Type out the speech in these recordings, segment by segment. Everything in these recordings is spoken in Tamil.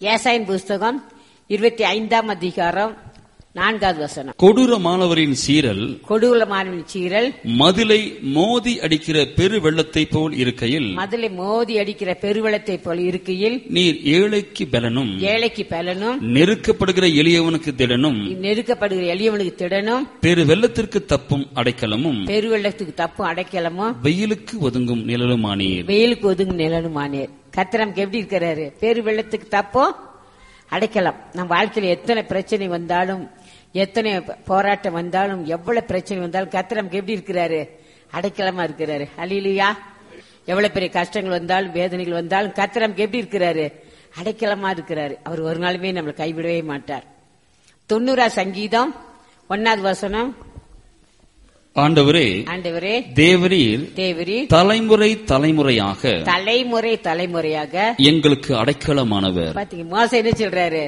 ஏசாயின் புஸ்தகம் இருபத்தி ஐந்தாம் அதிகாரம் நான்காவது வசனம் கொடூரமானவரின் சீரல் கொடூரமானவன் சீரல் மதிலை மோதி அடிக்கிற பெரு வெள்ளத்தை போல் இருக்கையில் மதுளை மோதி அடிக்கிற பெருவெள்ளத்தை போல இருக்கையில் நீர் ஏழைக்கு பலனும் ஏழைக்கு பலனும் நெருக்கப்படுகிற எளியவனுக்கு திடனும் நெருக்கப்படுகிற எளியவனுக்கு திடனும் பெரு வெள்ளத்திற்கு தப்பும் அடைக்கலமும் பெருவெள்ளத்துக்கு தப்பும் அடைக்கலமும் வெயிலுக்கு ஒதுங்கும் நிழலுமானீர் வெயிலுக்கு ஒதுங்கும் நிலனுமானேர் கர்த்தர் நமக்கு எப்படி இருக்கிறாரு பேரு வெள்ளத்துக்கு தப்போ அடைக்கலாம் நம்ம வாழ்க்கையில எத்தனை பிரச்சனை வந்தாலும் எத்தனை போராட்டம் வந்தாலும் எவ்வளவு பிரச்சனை வந்தாலும் கர்த்தர் நமக்கு எப்படி இருக்கிறாரு அடைக்கலமா இருக்கிறாரு அலிலியா எவ்வளவு பெரிய கஷ்டங்கள் வந்தாலும் வேதனைகள் வந்தாலும் கர்த்தர் நமக்கு எப்படி இருக்கிறாரு அடைக்கலமா இருக்கிறாரு அவர் ஒரு நாளுமே நம்மளை கைவிடவே மாட்டார் தொண்ணூறா சங்கீதம் ஒன்னாவது வசனம் ஆண்டவரே ஆண்டவரே தேவரீர் தேவரி தலைமுறை தலைமுறையாக தலைமுறை தலைமுறையாக எங்களுக்கு அடைக்கலமானவர் பாத்தீங்க மோசம் என்ன சொல்றாரு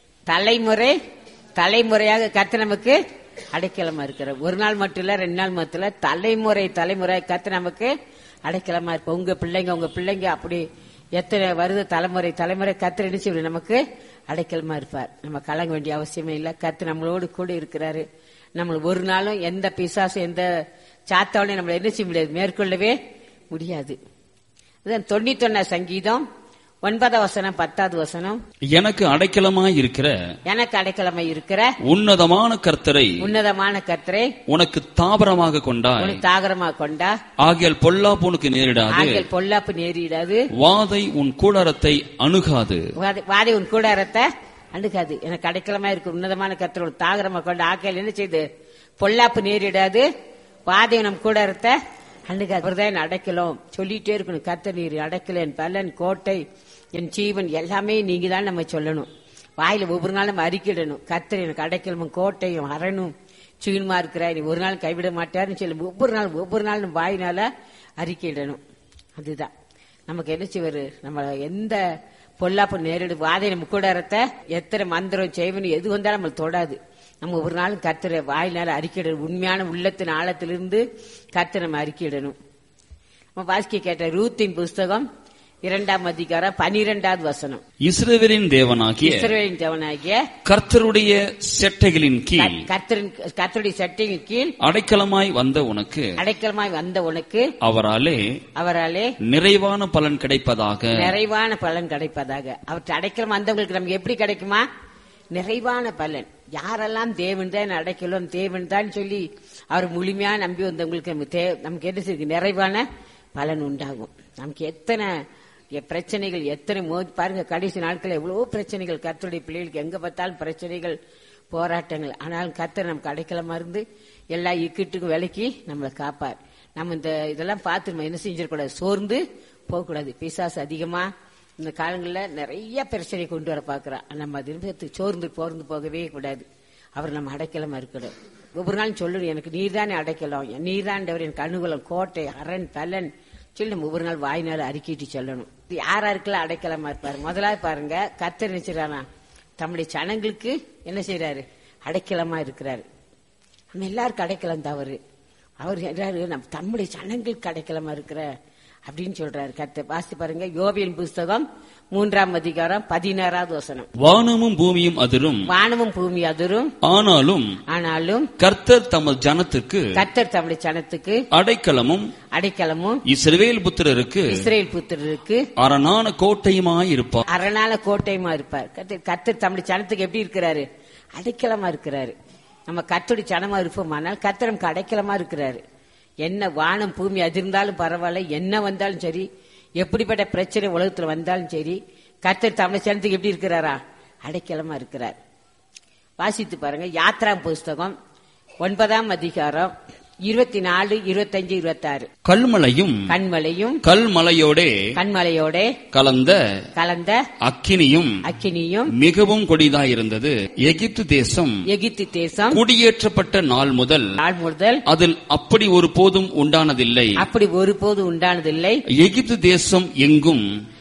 தலைமுறை தலைமுறையாக கத்த நமக்கு அடைக்கலமா இருக்கிறார் ஒரு நாள் மட்டும் இல்ல ரெண்டு நாள் மட்டும் இல்ல தலைமுறை தலைமுறை கத்த நமக்கு அடைக்கலமா இருப்ப உங்க பிள்ளைங்க உங்க பிள்ளைங்க அப்படி எத்தனை வருது தலைமுறை தலைமுறை கத்திர என்ன செய்வாரு நமக்கு அடைக்கலமா இருப்பார் நம்ம கலங்க வேண்டிய அவசியமே இல்ல கத்து நம்மளோடு கூட இருக்கிறாரு நம்ம ஒரு நாளும் எந்த பிசாசும் எந்த சாத்தாவளையும் நம்மள என்ன செய்ய முடியாது மேற்கொள்ளவே முடியாது இதுதான் தொண்ணூத்தொன்னா சங்கீதம் ஒன்பதாம் வசனம் பத்தாவது வசனம் எனக்கு அடைக்கலமாய் இருக்கிற எனக்கு அடைக்கலமை இருக்கிற உன்னதமான கர்த்தரை உன்னதமான கர்த்தரை உனக்கு தாபரமாக கொண்டாய் உனக்கு தாகரமா கொண்டா ஆகியால் பொல்லாப்பு உனக்கு நேரிடாது ஆண்கள் பொல்லாப்பு நேரிடாது வாதை உன் கூடாரத்தை அணுகாது வாதை- வாதை உன் கூடாரத்தை அணுகாது எனக்கு அடைக்கலமா இருக்கு உன்னதமான கர்த்தரோட தாகரமா கொண்ட ஆக்கையில் என்ன செய்து பொல்லாப்பு நேரிடாது வாதை நம் கூடாரத்தை அணுகாது அவர்தான் என்னை அடைக்கலம் சொல்லிட்டே இருக்கணும் கர்த்தர் நீர் அடைக்கல என் பலன் கோட்டை என் ஜீவன் எல்லாமே நீங்க தான் நம்ம சொல்லணும் வாயில ஒவ்வொரு நாளும் நம்ம அறிக்கிடணும் கர்த்தர் எனக்கு அடைக்கலமும் கோட்டையும் அரணும் சீனுமா இருக்கிற நீ ஒரு நாள் கைவிட மாட்டாருன்னு சொல்லி ஒவ்வொரு நாள் ஒவ்வொரு நாள் நம்ம வாயினால அறிக்கையிடணும் அதுதான் நமக்கு என்ன செய்வாரு நம்ம எந்த பொல்லாப்பு நேரிடு வாதை நம்ம கூடாரத்தை எத்தனை மந்திரம் செய்வன் எது வந்தாலும் நம்மளை தொடாது நம்ம ஒரு நாளும் கத்துற வாயினால அறிக்கையிடணும் உண்மையான உள்ளத்தின் ஆழத்திலிருந்து கத்து நம்ம அறிக்கையிடணும் நம்ம வாசிக்க கேட்ட ரூத்தின் புஸ்தகம் இரண்டாம் அதிகாரம் பனிரெண்டாவது வசனம் இஸ்ரவேலின் தேவனாகிய இஸ்ரவேலின் தேவனாகிய கர்த்தருடைய செட்டைகளின் கீழ் கர்த்தரின் கர்த்தருடைய சட்டையின் கீழ் அடைக்கலமாய் வந்த உனக்கு அடைக்கலமாய் வந்த உனக்கு அவராலே அவராலே நிறைவான பலன் கிடைப்பதாக நிறைவான பலன் கிடைப்பதாக அவற்றை அடைக்கலம் வந்தவங்களுக்கு நமக்கு எப்படி கிடைக்குமா நிறைவான பலன் யாரெல்லாம் தேவன் தான் அடைக்கலம் தேவன் தான் சொல்லி அவர் முழுமையா நம்பி வந்தவங்களுக்கு நமக்கு தே- நமக்கு என்ன செய்யுது நிறைவான பலன் உண்டாகும் நமக்கு எத்தனை எ- பிரச்சனைகள் எத்தனை மோதி பாருங்க கடைசி நாட்கள் எவ்வளவோ பிரச்சனைகள் கர்த்தருடைய பிள்ளைகளுக்கு எங்க பார்த்தாலும் பிரச்சனைகள் போராட்டங்கள் ஆனாலும் கர்த்தர் நமக்கு அடைக்கலமா இருந்து எல்லா இக்கட்டுக்கும் விலக்கி நம்மளை காப்பார் நம்ம இந்த இதெல்லாம் பார்த்து நம்ம என்ன செஞ்சிடக்கூடாது சோர்ந்து போகக்கூடாது பிசாசு அதிகமா இந்த காலங்களில் நிறைய பிரச்சனை கொண்டு வர பார்க்கிறான் நம்ம அது இருந்து சோர்ந்து போர்ந்து போகவே கூடாது அவர் நம்ம அடைக்கலமா இருக்கணும் ஒவ்வொரு நாளும் சொல்லணும் எனக்கு நீர்தானே அடைக்கலம் நீர்தாண்டவர் எனக்கு அனுகூலம் கோட்டை அரண் பலன் சொல்லி நம்ம ஒவ்வொரு நாள் வாய்நாள் அறிக்கிட்டு சொல்லணும் இது யார் யாருக்கெல்லாம் அடைக்கலமா இருப்பாரு முதலாவது பாருங்க கத்தர் நினைச்சிடறானா தம்முடைய சனங்களுக்கு என்ன செய்யறாரு அடைக்கலமா இருக்கிறாரு நம்ம எல்லாருக்கும் அடைக்கலம் தவறு அவர் சொல்றாரு நம்ம தம்முடைய சனங்களுக்கு அடைக்கலமா இருக்கிற அப்படின்னு சொல்றாரு கத்த வாசி பாருங்க யோபியன் புஸ்தகம் மூன்றாம் அதிகாரம் பதினாறாவது வசனம் வானமும் பூமியும் அதிரும் வானமும் பூமி அதிரும் ஆனாலும் ஆனாலும் கர்த்தர் தமது ஜனத்துக்கு கத்தர் தம்முடைய சனத்துக்கு அடைக்கலமும் அடைக்கலமும் இஸ்ரவேல் புத்திரருக்கு இஸ்ரேல் புத்திரருக்கு அரணான கோட்டையுமாயிருப்பார் அரணால கோட்டையுமா இருப்பார் கத்தர் கத்தர் தம்முடைய சனத்துக்கு எப்படி இருக்கிறாரு அடைக்கலமா இருக்கிறாரு நம்ம கத்தோடி சனமா இருப்போமானால் கத்தர் நமக்கு அடைக்கலமா இருக்கிறாரு என்ன வானம் பூமி அதிர்ந்தாலும் பரவாயில்ல என்ன வந்தாலும் சரி எப்படிப்பட்ட பிரச்சனை உலகத்துல வந்தாலும் சரி கத்தர் தமிழ் சனத்துக்கு எப்படி இருக்கிறாரா அடைக்கலமா இருக்கிறார் வாசித்து பாருங்க யாத்ரா புஸ்தகம் ஒன்பதாம் அதிகாரம் இருபத்தி நாலு இருபத்தஞ்சு இருபத்தாறு கல்மலையும் கண்மலையும் கல்மலையோடே கண்மலையோட கலந்த கலந்த அக்கினியும் அக்கினியும் மிகவும் கொடிதாயிருந்தது எகிப்து தேசம் எகிப்து தேசம் குடியேற்றப்பட்ட நாள் முதல் நாள் முதல் அதில் அப்படி ஒரு போதும் உண்டானதில்லை அப்படி ஒருபோது உண்டானதில்லை எகிப்து தேசம் எங்கும்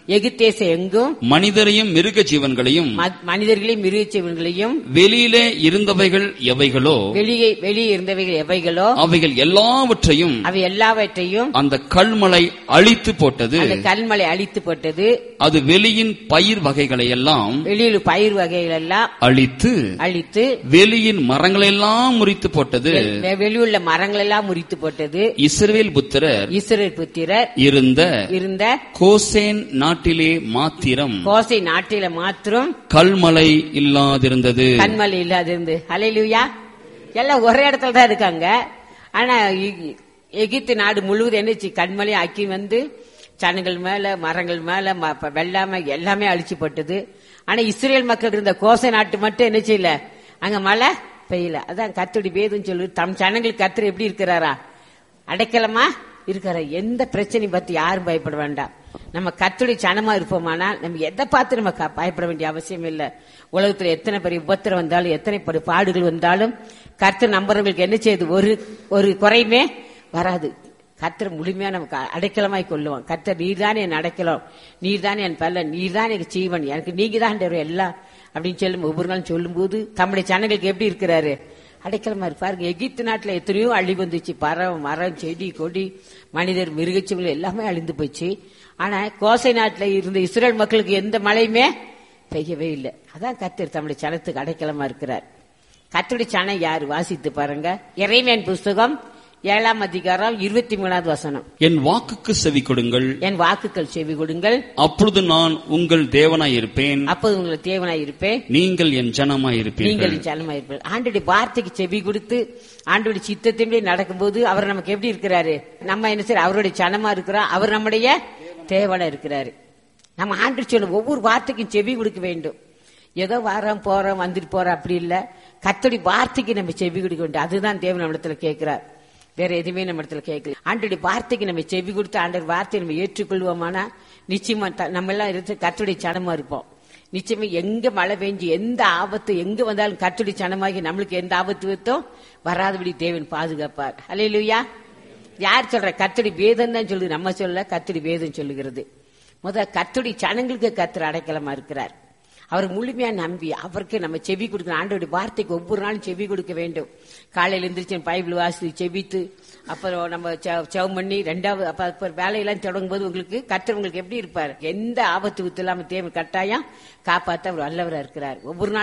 எகித்தேசம் எங்கும் மனிதரையும் மிருக ஜீவன்களையும் ம- மனிதர்களையும் மிருகச்சீவன்களையும் வெளியிலே இருந்தவைகள் எவைகளோ வெளியே வெளியே இருந்தவைகள் எவைகளோ அவைகள் எல்லாவற்றையும் அவை எல்லாவற்றையும் அந்த கல்மலை அழித்து போட்டது அந்த கல்மலை அழித்து போட்டது அது வெளியின் பயிர் வகைகளை எல்லாம் வெளியில் பயிர் வகைகள் எல்லாம் அழித்து அழித்து வெளியின் மரங்களெல்லாம் முறித்து போட்டது வெ- வெளியுள்ள மரங்கள் எல்லாம் முறித்து போட்டது இஸ்ரவேல் புத்திரர் இஸ்ரேல் புத்திரர் இருந்த இருந்த கோசேன் நாட்டிலே மாத்திரம் கோசை நாட்டில மாத்திரம் கல்மலை இல்லாதிருந்தது கண்மலை இல்லாதிருந்து ஹalleluya எல்லாம் ஒரே இடத்துல தான் இருக்காங்க ஆனா எகி- எகிப்து நாடு முழுவதும் என்னச்சு கண்மலை ஆக்கி வந்து சனங்கள் மேல மரங்கள் மேல ம- ப- வெள்ளாமை எல்லாமே அழிச்சு போட்டது ஆனா இஸ்ரேல் மக்கள் இருந்த கோசை நாட்டு மட்டும் என்ன செய்யல அங்க மழை பெய்யல அதான் கத்துடி பேதுன்னு சொல்லு தம் ஜனங்களுக்கு கத்தர் எப்படி இருக்கிறாரா அடைக்கலமா இருக்கிற எந்த பிரச்சனையும் பத்தி யாரும் பயப்பட வேண்டாம் நம்ம கத்துடி சனமா இருப்போமானா நம்ம எதை பார்த்து நம்ம க- பயப்பட வேண்டிய அவசியம் இல்ல உலகத்துல எத்தனை பெரிய உபத்திரம் வந்தாலும் எத்தனை பெரிய பாடுகள் வந்தாலும் கர்த்தர் நம்புறவங்களுக்கு என்ன செய்யுது ஒரு ஒரு குறையுமே வராது கர்த்தர் முழுமையா நமக்கு அ- அடைக்கலமாய் கொள்ளுவோம் கர்த்தர் நீர் தானே என் அடைக்கலம் நீர் தானே என் பல்லன் நீர் தான் எனக்கு ஜீவன் எனக்கு நீங்க தான் எல்லாம் அப்படின்னு சொல்லும் ஒவ்வொரு நாளும் சொல்லும்போது தம்முடைய ஜனங்களுக்கு எப்படி இருக்கிறாரு அடைக்கலமா இருக்கு பாருங்க எகிப்து நாட்டுல எத்தனையோ அழிவு வந்துச்சு பறவை மரம் செடி கொடி மனிதர் மிருகச்சீவங்கள் எல்லாமே அழிந்து போச்சு ஆனா கோசை நாட்டுல இருந்த இஸ்ரேல் மக்களுக்கு எந்த மழையுமே பெய்யவே இல்லை அதான் கத்தர் தம்முடைய சனத்துக்கு அடைக்கலமா இருக்கிறார் கத்தருடைய சனம் யாரு வாசித்து பாருங்க இறைமையன் புஸ்தகம் ஏழாம் அதிகாரம் இருபத்தி மூணாவது வசனம் என் வாக்குக்கு செவி கொடுங்கள் என் வாக்குகள் செவி கொடுங்கள் அப்பொழுது நான் உங்கள் தேவனாய் இருப்பேன் அப்போது உங்களுக்கு தேவனாய் இருப்பேன் நீங்கள் என் ஜனமாய் நீங்கள் இருப்பீர்கள் ஜனமாயிருப்பீர்கள் ஆண்டுடைய வார்த்தைக்கு செவி கொடுத்து ஆண்டுடைய சித்தத்தின்படி நடக்கும்போது அவர் நமக்கு எப்படி இருக்கிறாரு நம்ம என்ன செய்ய அவருடைய சனமா இருக்கிறோம் அவர் நம்முடைய தேவனா இருக்கிறாரு நம்ம ஆண்டு சொல்லும் ஒவ்வொரு வார்த்தைக்கும் செவி கொடுக்க வேண்டும் ஏதோ வாரம் போறோம் வந்துட்டு போறோம் அப்படி இல்ல கத்தோடைய வார்த்தைக்கு நம்ம செவி கொடுக்க வேண்டும் அதுதான் தேவன் நம்மிடத்துல கேட்கிறார் வேற எதுவுமே நம்ம இடத்துல கேட்கல ஆண்டுடைய வார்த்தைக்கு நம்ம செவி கொடுத்து ஆண்டவர் வார்த்தையை நம்ம ஏற்றுக்கொள்வோமானா நிச்சயமா த- நம்ம எல்லாம் இருந்து கத்துடைய சனமா இருப்போம் நிச்சயமா எங்க மழை பெஞ்சு எந்த ஆபத்து எங்க வந்தாலும் கத்துடைய சனமாகி நம்மளுக்கு எந்த ஆபத்து வைத்தோ வராதபடி தேவன் பாதுகாப்பார் ஹalleluya யார் சொல்ற கத்துடி வேதம் தான் சொல்லுது நம்ம சொல்ல கத்துடி வேதம் சொல்லுகிறது முத கத்துடி சனங்களுக்கு கத்தர் அடைக்கலமா இருக்கிறார் அவர் முழுமையா நம்பி அவருக்கு நம்ம செவி கொடுக்கணும் ஆண்டோடைய வார்த்தைக்கு ஒவ்வொரு நாளும் செவி கொடுக்க வேண்டும் காலையில எந்திரிச்சு பைபிள் வாசி செவித்து அப்புறம் நம்ம செவம் பண்ணி ரெண்டாவது அப்ப அப்ப வேலையெல்லாம் தொடங்கும் போது உங்களுக்கு கத்தர் உங்களுக்கு எப்படி இருப்பார் எந்த ஆபத்து வித்து இல்லாம தேவை கட்டாயம் காப்பாத்த அவர் வல்லவரா இருக்கிறார் ஒவ்வொரு நாள்